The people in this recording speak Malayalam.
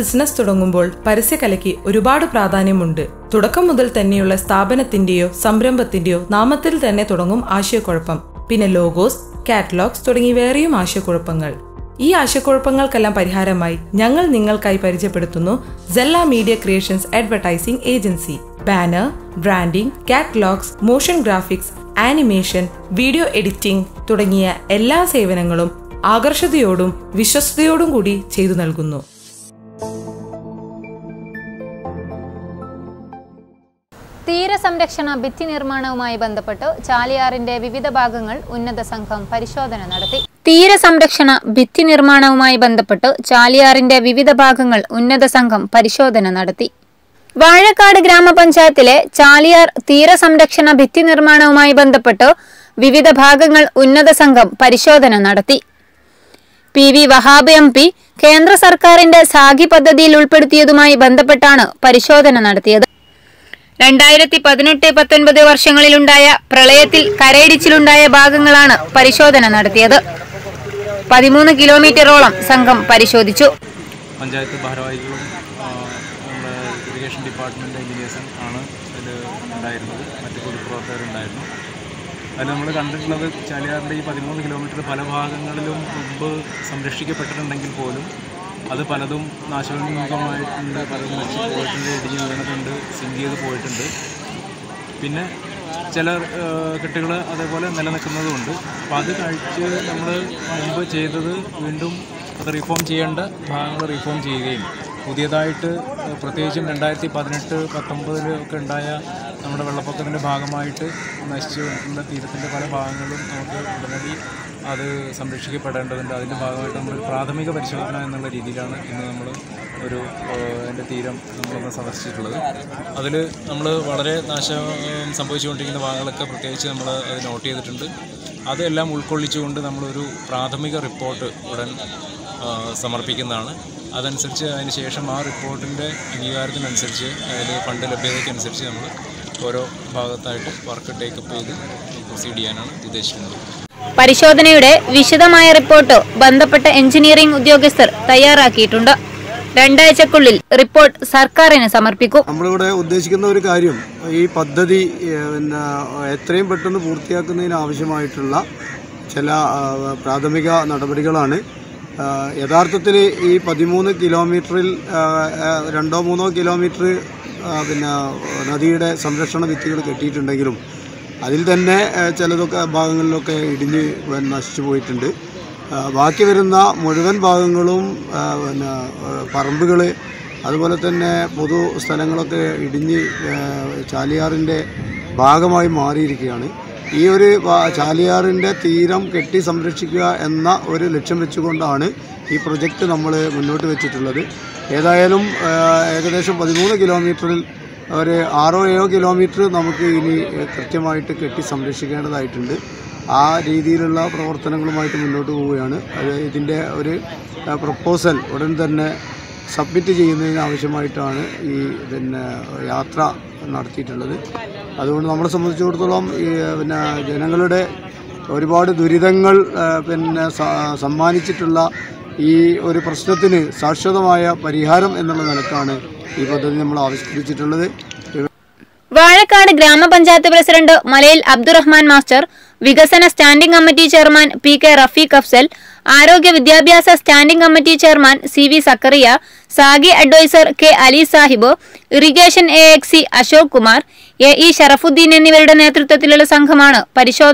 ബിസിനസ് തുടങ്ങുമ്പോൾ പരസ്യകലയ്ക്ക് ഒരുപാട് പ്രാധാന്യമുണ്ട് തുടക്കം മുതൽ തന്നെയുള്ള സ്ഥാപനത്തിന്റെയോ സംരംഭത്തിന്റെയോ നാമത്തിൽ തന്നെ തുടങ്ങും ആശയക്കുഴപ്പം പിന്നെ ലോഗോസ് കാറ്റലോഗ്സ് തുടങ്ങി വേറെയും ആശയക്കുഴപ്പങ്ങൾ ഈ ആശയക്കുഴപ്പങ്ങൾക്കെല്ലാം പരിഹാരമായി ഞങ്ങൾ നിങ്ങൾക്കായി പരിചയപ്പെടുത്തുന്നു Sella media creations advertising agency banner branding catalogues motion graphics animation video editing തുടങ്ങിയ എല്ലാ സേവനങ്ങളും ആകർഷതയോടും വിശ്വസ്തയോടും കൂടി ചെയ്തു നൽകുന്നു തീരസംരക്ഷണ ഭിത്തി നിർമ്മാണവുമായി ബന്ധപ്പെട്ട് ചാലിയാറിന്റെ വിവിധ ഭാഗങ്ങൾ ഉന്നത സംഘം പരിശോധന നടത്തി തീരസംരക്ഷണ ഭിത്തി നിർമ്മാണവുമായി ബന്ധപ്പെട്ട് ചാലിയാറിന്റെ വിവിധ ഭാഗങ്ങൾ ഉന്നത സംഘം പരിശോധന നടത്തി വാഴക്കാട് ഗ്രാമപഞ്ചായത്തിലെ ചാലിയാർ തീരസംരക്ഷണ ഭിത്തി നിർമ്മാണവുമായി ബന്ധപ്പെട്ട് വിവിധ ഭാഗങ്ങൾ ഉന്നത സംഘം പരിശോധന നടത്തി P V Wahab M P കേന്ദ്ര സർക്കാരിന്റെ സാഖി പദ്ധതിയിൽ ഉൾപ്പെടുത്തിയതുമായി ബന്ധപ്പെട്ടാണ് പരിശോധന നടത്തിയത് രണ്ടായിരത്തി പതിനെട്ട് പത്തൊൻപത് വർഷങ്ങളിലുണ്ടായ പ്രളയത്തിൽ കരയിടിച്ചിലുണ്ടായ ഭാഗങ്ങളാണ് പരിശോധന നടത്തിയത് പതിമൂന്ന് കിലോമീറ്ററോളം സംഘം പരിശോധിച്ചു പഞ്ചായത്ത് ഭാരവാഹികളും ആ, നമ്മുടെ ഇറിഗേഷൻ ഡിപ്പാർട്ട്മെൻറ്റ് എഞ്ചിനീയേഴ്സും ആണ് ഇതിൽ ഉണ്ടായിരുന്നത് മറ്റ് പൊതുപ്രവർത്തകരുണ്ടായിരുന്നു അതിൽ നമ്മൾ കണ്ടിട്ടുള്ളത് ചാലിയാറിൻ്റെ ഈ പതിമൂന്ന് കിലോമീറ്റർ പല ഭാഗങ്ങളിലും മുമ്പ് സംരക്ഷിക്കപ്പെട്ടിട്ടുണ്ടെങ്കിൽ പോലും അത് പലതും നാശോന്മുഖമായിട്ടുണ്ട് പലതും നശിച്ചു പോയിട്ടുണ്ട് ഇടിഞ്ഞ് വീണിട്ടുണ്ട് സിങ്ക് ചെയ്ത് പോയിട്ടുണ്ട് പിന്നെ ചില കെട്ടുകൾ അതേപോലെ നിലനിൽക്കുന്നതുമുണ്ട് അപ്പോൾ അത് കഴിച്ച് നമ്മൾ മുമ്പ് ചെയ്തത് വീണ്ടും അത് റിഫോം ചെയ്യേണ്ട ഭാഗങ്ങൾ റിഫോം ചെയ്യുകയും പുതിയതായിട്ട് ഏഹ്, പ്രത്യേകിച്ചും രണ്ടായിരത്തി പതിനെട്ട് പത്തൊമ്പതിൽ ഒക്കെ ഉണ്ടായ നമ്മുടെ വെള്ളപ്പൊക്കത്തിൻ്റെ ഭാഗമായിട്ട് നശിച്ചു കൊണ്ടിട്ടുള്ള തീരത്തിൻ്റെ പല ഭാഗങ്ങളും നമുക്ക് ഉടനടി അത് സംരക്ഷിക്കപ്പെടേണ്ടതുണ്ട് അതിൻ്റെ ഭാഗമായിട്ട് നമ്മളൊരു പ്രാഥമിക പരിശോധന എന്നുള്ള രീതിയിലാണ് ഇന്ന് നമ്മൾ ഒരു ഏഹ്, അതിൻ്റെ തീരം നമ്മളൊന്ന് സന്ദർശിച്ചിട്ടുള്ളത് അതിൽ നമ്മൾ വളരെ നാശം ഏഹ്, സംഭവിച്ചുകൊണ്ടിരിക്കുന്ന ഭാഗങ്ങളൊക്കെ പ്രത്യേകിച്ച് നമ്മൾ അത് നോട്ട് ചെയ്തിട്ടുണ്ട് അതെല്ലാം ഉൾക്കൊള്ളിച്ചുകൊണ്ട് നമ്മളൊരു പ്രാഥമിക റിപ്പോർട്ട് ഉടൻ ആ, സമർപ്പിക്കുന്നതാണ് അതനുസരിച്ച് അതിന് ശേഷം ആ റിപ്പോർട്ടിൻ്റെ അംഗീകാരത്തിനനുസരിച്ച് അതായത് ഫണ്ട് ലഭ്യതയ്ക്കനുസരിച്ച് നമ്മൾ ഓരോ ഭാഗത്തായിട്ട് വർക്ക് ടേക്കപ്പ് ചെയ്ത് പ്രൊസീഡ് ചെയ്യാനാണ് ഉദ്ദേശിക്കുന്നത് പരിശോധനയുടെ വിശദമായ റിപ്പോർട്ട് ബന്ധപ്പെട്ട എഞ്ചിനീയറിംഗ് ഉദ്യോഗസ്ഥർ തയ്യാറാക്കിയിട്ടുണ്ട് രണ്ടാഴ്ചക്കുള്ളിൽ റിപ്പോർട്ട് സർക്കാരിന് സമർപ്പിക്കും നമ്മളിവിടെ ഉദ്ദേശിക്കുന്ന ഒരു കാര്യം ഈ പദ്ധതി ഏഹ്, പിന്നെ എത്രയും പെട്ടെന്ന് പൂർത്തിയാക്കുന്നതിന് ആവശ്യമായിട്ടുള്ള ചില ആ, പ്രാഥമിക നടപടികളാണ് ആ, യഥാർത്ഥത്തിൽ ഈ പതിമൂന്ന് കിലോമീറ്ററിൽ ആ, ആ, രണ്ടോ മൂന്നോ കിലോമീറ്റർ ആ, പിന്നെ നദിയുടെ സംരക്ഷണ ഭിത്തികൾ കെട്ടിയിട്ടുണ്ടെങ്കിലും അതിൽ തന്നെ ആ, ചിലതൊക്കെ ഭാഗങ്ങളിലൊക്കെ ഇടിഞ്ഞ് പിന്നെ നശിച്ചു പോയിട്ടുണ്ട് ആ, ബാക്കി വരുന്ന മുഴുവൻ ഭാഗങ്ങളും ആ, പിന്നെ പറമ്പുകൾ അതുപോലെ തന്നെ പൊതു സ്ഥലങ്ങളൊക്കെ ഇടിഞ്ഞ് ആ, ചാലിയാറിൻ്റെ ഭാഗമായി മാറിയിരിക്കുകയാണ് ഈ ഒരു വാ- ചാലിയാറിൻ്റെ തീരം കെട്ടി സംരക്ഷിക്കുക എന്ന ഒരു ലക്ഷ്യം വെച്ചുകൊണ്ടാണ് ഈ പ്രൊജക്റ്റ് നമ്മൾ മുന്നോട്ട് വെച്ചിട്ടുള്ളത് ഏതായാലും ആ, ഏകദേശം പതിമൂന്ന് കിലോമീറ്ററിൽ ഒരു ആറോ ഏഴോ കിലോമീറ്റർ നമുക്ക് ഇനി കൃത്യമായിട്ട് കെട്ടി സംരക്ഷിക്കേണ്ടതായിട്ടുണ്ട് ആ രീതിയിലുള്ള പ്രവർത്തനങ്ങളുമായിട്ട് മുന്നോട്ട് പോവുകയാണ് അത് ഇതിൻ്റെ ഒരു പ്രപ്പോസൽ ഉടൻ തന്നെ സബ്മിറ്റ് ചെയ്യുന്നതിന് ആവശ്യമായിട്ടാണ് ഈ പിന്നെ യാത്ര നടത്തിയിട്ടുള്ളത് അതുകൊണ്ട് നമ്മളെ സംബന്ധിച്ചിടത്തോളം ഈ പിന്നെ ജനങ്ങളുടെ ഒരുപാട് ദുരിതങ്ങൾ ആ, പിന്നെ സ- സമ്മാനിച്ചിട്ടുള്ള ഈ ഒരു പ്രശ്നത്തിന് ശാശ്വതമായ പരിഹാരം എന്നുള്ള നിലക്കാണ് ഈ പദ്ധതി നമ്മൾ ആവിഷ്കരിച്ചിട്ടുള്ളത് വാഴക്കാട് ഗ്രാമപഞ്ചായത്ത് പ്രസിഡന്റ് മലയിൽ അബ്ദുറഹ്മാൻ മാസ്റ്റർ വികസന standing committee chairman P K Rafeeq Afsal ആരോഗ്യ വിദ്യാഭ്യാസ standing committee chairman C V Zakariya Sakhi advisor K Ali Sahib irrigation A എക്സി അശോക് കുമാർ എ ഇ ഷറഫുദ്ദീൻ എന്നിവരുടെ നേതൃത്വത്തിലുള്ള സംഘമാണ് പരിശോധന